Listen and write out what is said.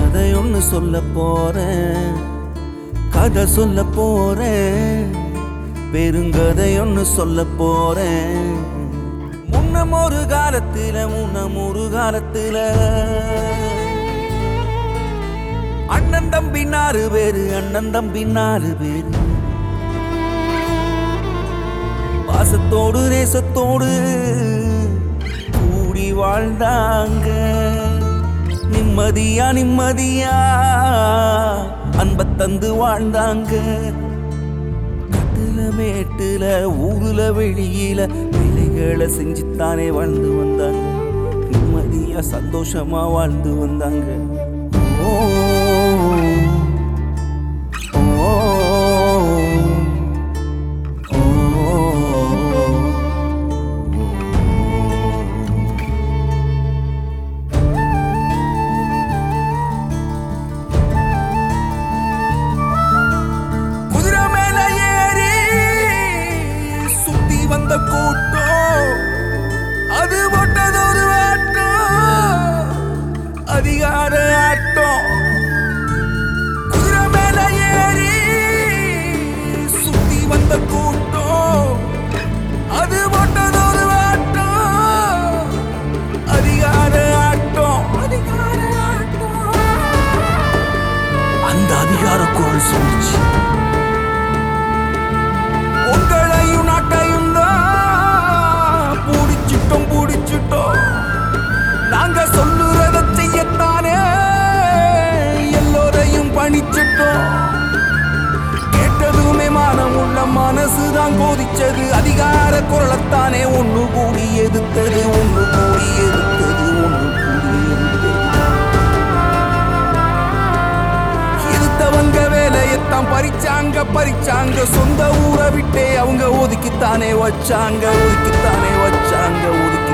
கதை ஒன்று சொல்ல போறேன் கதை சொல்ல போறேன் பெருங்கதை ஒன்று சொல்ல போறேன் முன்னம் ஒரு காலத்தில முன்னம் ஒரு காலத்தில அண்ணன் தம்பி நாலு பேரு அண்ணன் தம்பி நாலு பேரு பாசத்தோடு நேசத்தோடு கூடி வாழ்ந்தாங்க நிம்மதியா நிம்மதியா அன்ப தந்து வாழ்ந்தாங்க கட்டுல மேட்டுல ஊருல வெளியில வேலைகளை செஞ்சுத்தானே வாழ்ந்து வந்தாங்க நிம்மதியா சந்தோஷமா வாழ்ந்து வந்தாங்க ஓ ஓ குதிரை மேல ஏறி சுத்தி வந்த கூட்டம் அது போட்டது ஒரு ஆட்டம் அதிகார ஆட்டம் குதிரை மேல ஏறி சுத்தி வந்த கூட்டம் அது போட்டது ஒரு ஆட்டம் அதிகார ஆட்டம் அதிகார ஆட்டம் அந்த அதிகார குரல் சொல்லிச்சு உங்களையும் நாட்டையும் தான் பூடிச்சிட்டோம் பூடிச்சிட்டோம் நாங்க சொல்லுறத செய்யத்தானே எல்லோரையும் பணிச்சிட்டோம் கேட்டதுமே மானம் உள்ள மனசுதான் கோதிச்சது அதிகார குரலத்தானே ஒண்ணு கூடி எதிர்த்தது ஒண்ணு கூடி எதிர்த்தது ஒண்ணு கூடி எதிர்த்தது இருத்தவங்க வேலையத்தான் பறிச்சாங்க பறிச்சாங்க சொந்த ஊரை விட்டே அவங்க ஒதுக்கித்தானே வச்சாங்க ஒதுக்கித்தானே வச்சாங்க ஒதுக்கி